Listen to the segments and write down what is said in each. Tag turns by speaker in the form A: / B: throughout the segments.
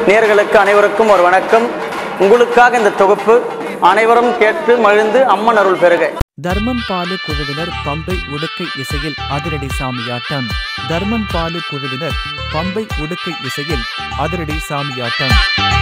A: நேர்களுக்கு அனைவருக்கும் ஒரு வணக்கம் உங்களுக்காக இந்த தொகுப்பு அனைவரும் கேட்டு மகிழ்ந்து அம்மன் அருள் பெறுக
B: தர்மம் பாலு குழுவினர் பம்பை உடுக்கை இசையில் அதிரடி சாமியாட்டம் தர்மம் பாலு குழுவினர் பம்பை உடுக்கை இசையில் அதிரடி சாமியாட்டம்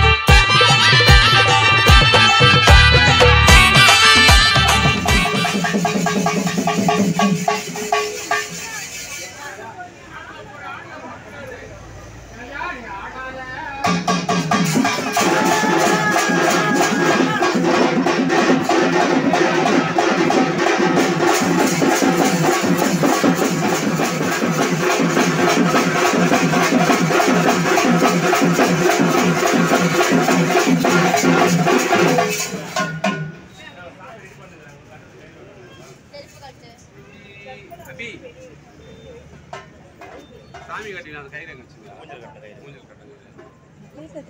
C: அபி சாமி கட்டினா அந்த கயிறு எங்க வச்சுங்க ஊஞ்சல் கட்ட கயிறு ஊஞ்சல் கட்ட கயிறு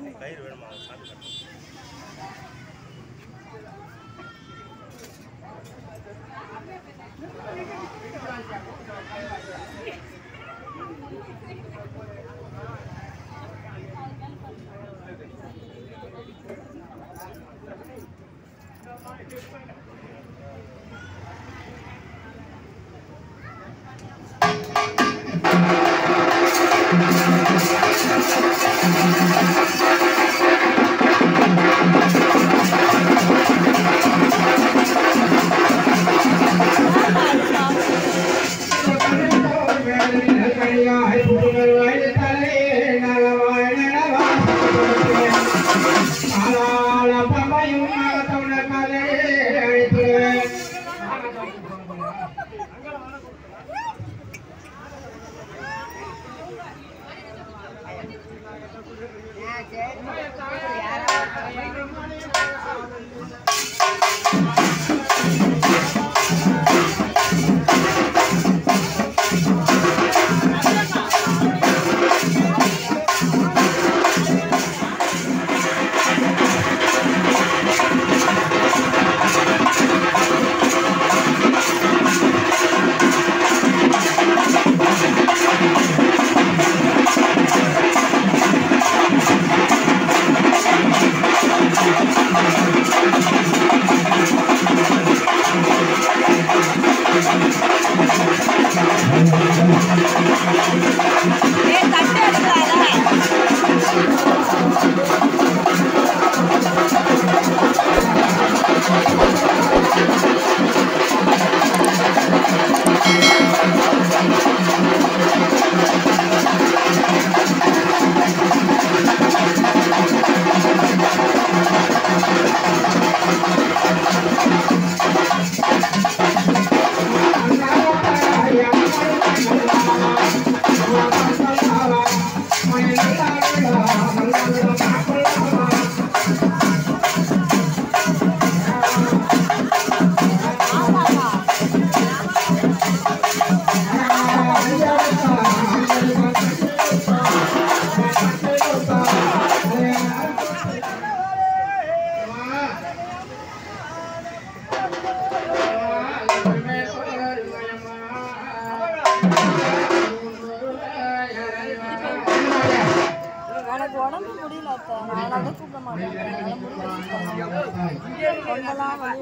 D: எனக்கு உடம்பு முடியல அத்தை நான் அதை கூப்பிட மாட்டேன் என்னால முடியல கொண்டெல்லாம் வலி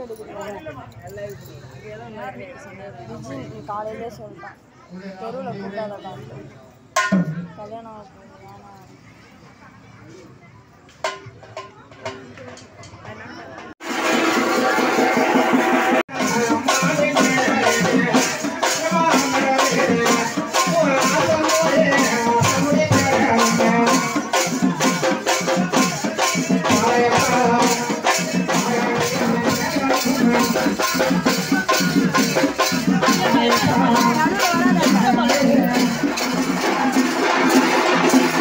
D: எடுக்குது விஜி காலையிலே சொல்லிட்டான் தெருவில் கூட்டாதான் கல்யாணம் ஆகப் போகுது, வேணாம்
E: Thank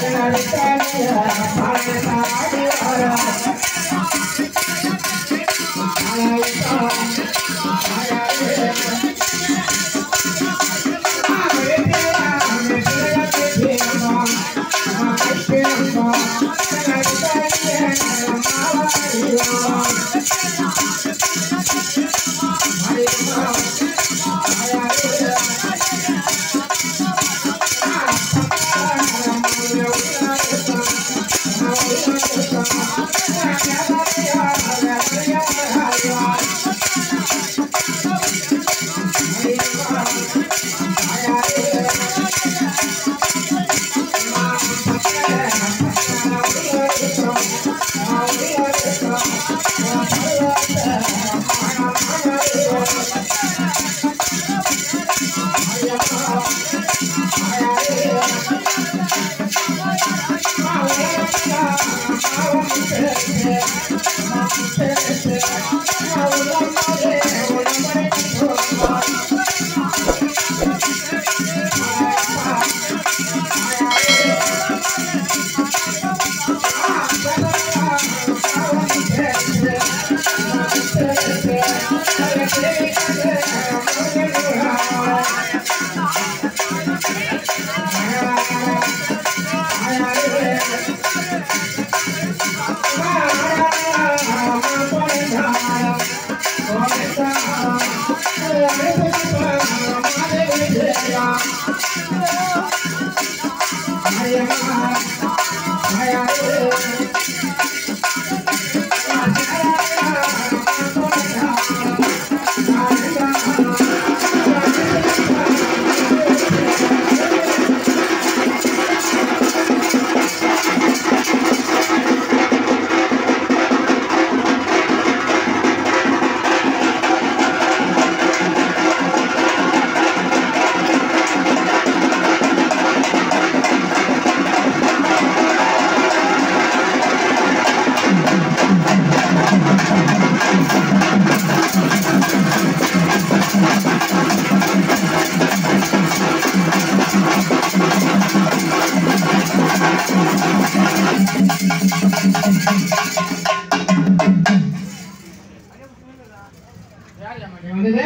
E: யார் மணி வந்தது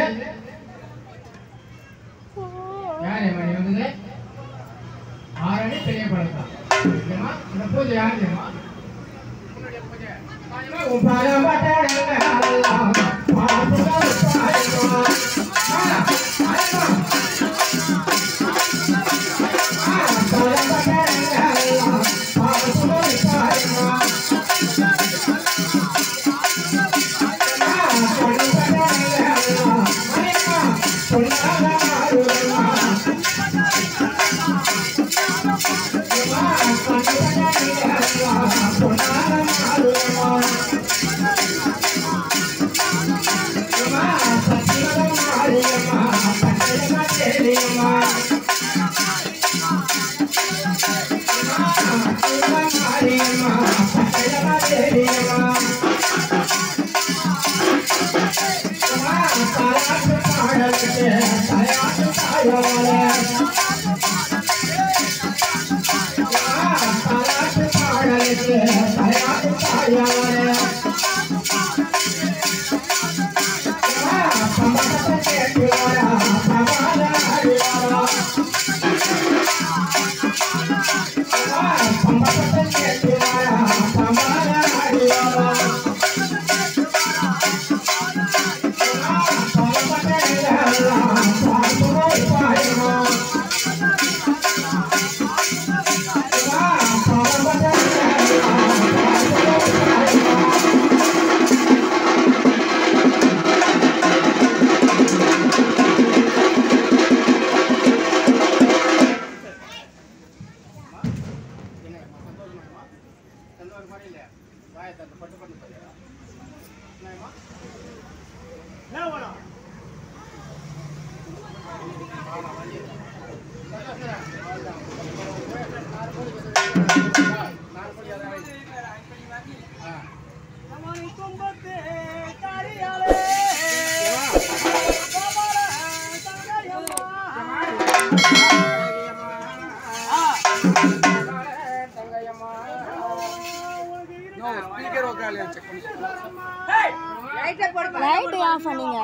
E: யார் மணி வந்தது ஆரணி பெரிய பழக்கம் ஏம்மா, இந்த பூஜை யார் தெரியுமா உன்னுடைய பூஜை பாருங்க, உன் பாதம் பட்டடங்க அல்லாஹ், பாதுகாப்பு பாருமா. ஆ, பாருமா. ஆ, பாதம் பட்டடங்க அல்லாஹ், பாதுகாப்பு பாருமா.
D: லைட் ஆஃப் பண்ணீங்க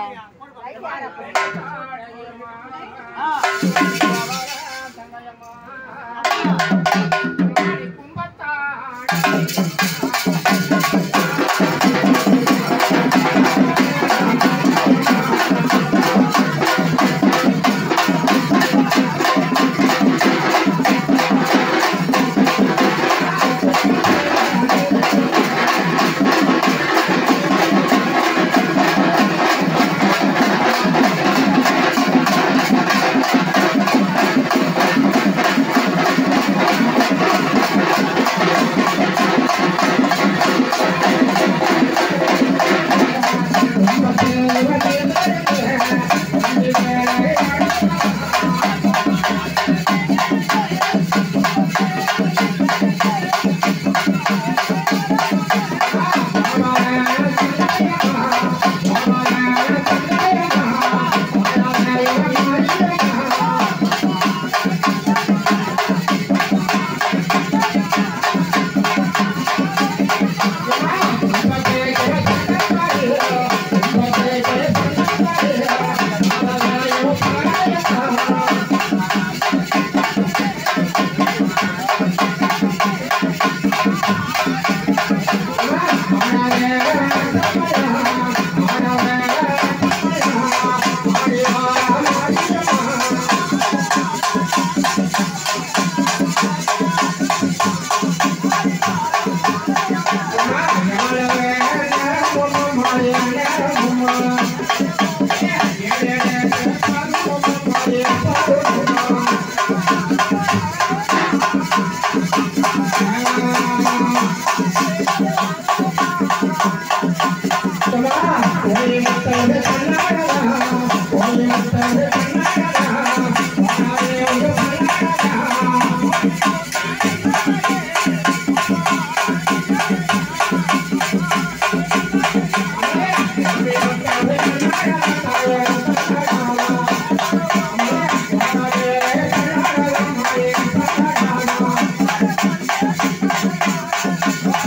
E: Thank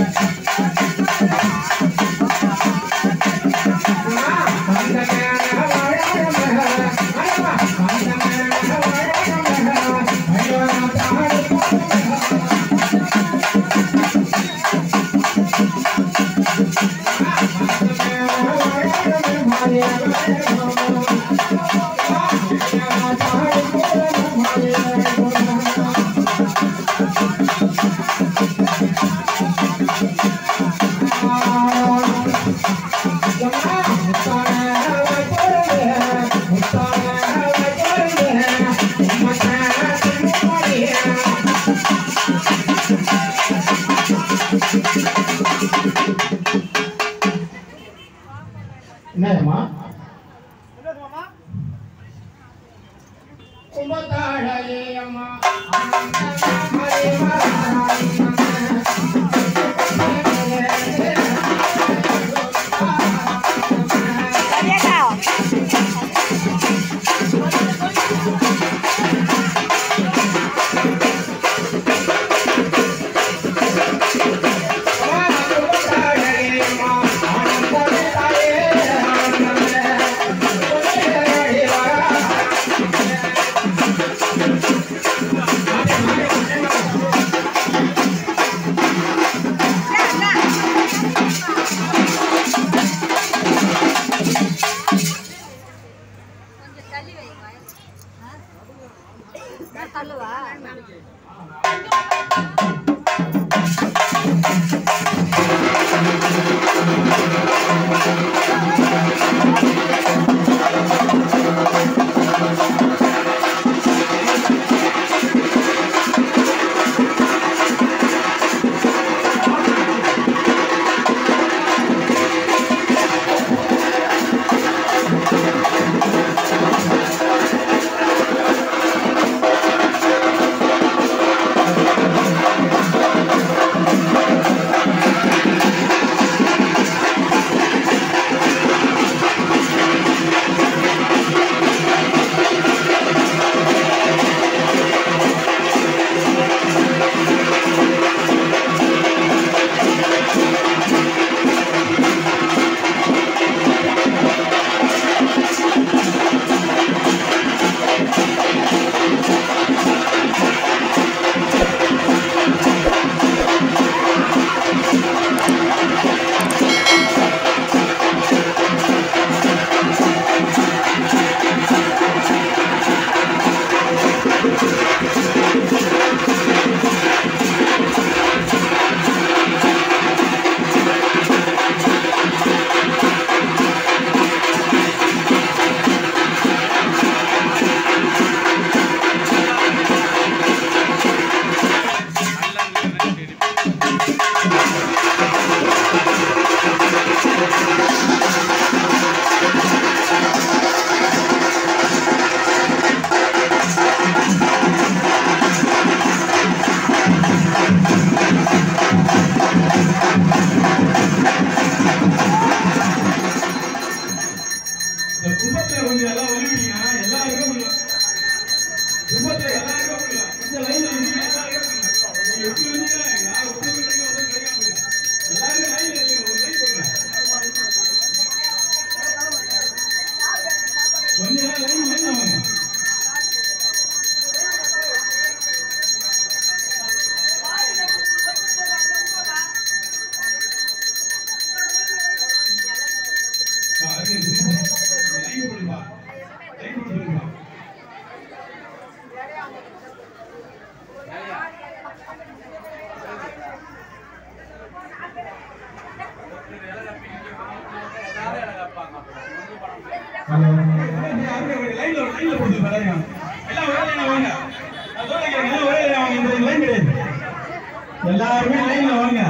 E: எல்லாருமே லைன்ல வாங்க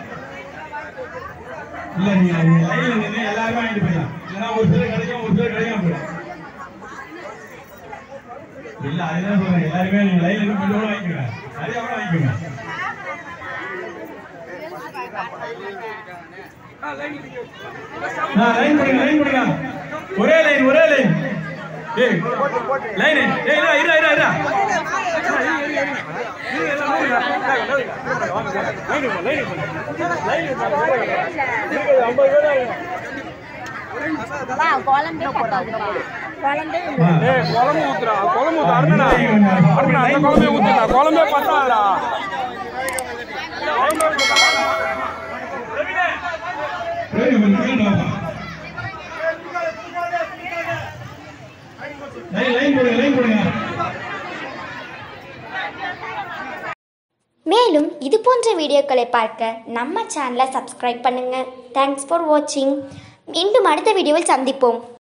E: இல்ல நீங்க நீங்க லைன்ல நின்று எல்லாருமே வாங்கிட்டு போயிடலாம் இல்லைன்னா ஒரு சிலர் கிடைக்கும் ஒரு சிலர் கிடைக்காம போயிடும் இல்ல அதுதான் சொல்றேன் எல்லாருமே நீங்க லைன்ல நின்று கொஞ்சம் கூட வாங்கிக்கோங்க நிறைய கூட வாங்கிக்கோங்க ஆ, லைன் போடுங்க லைன் போடுங்க ஒரே லைன் ஒரே லைன் ஏய் லைன் ஏய் இரு இரு இரு இரு
D: வா குழம்பே பத்தாதுப்பா குழம்பே
C: ஏய் குழம்பு ஊத்துறா குழம்பு ஊத்து அருணா அருணா அந்த குழம்பே ஊத்துடா குழம்பே பத்தாடா
E: ஏய் ஒரு லைன் வாப்பா லைன் லைன் போடுங்க லைன் போடுங்க
F: மேலும் இது போன்ற வீடியோக்களை பார்க்க நம்ம சேனலை சப்ஸ்கிரைப் பண்ணுங்கள் தேங்க்ஸ் ஃபார் வாட்சிங் மீண்டும் அடுத்த வீடியோவில் சந்திப்போம்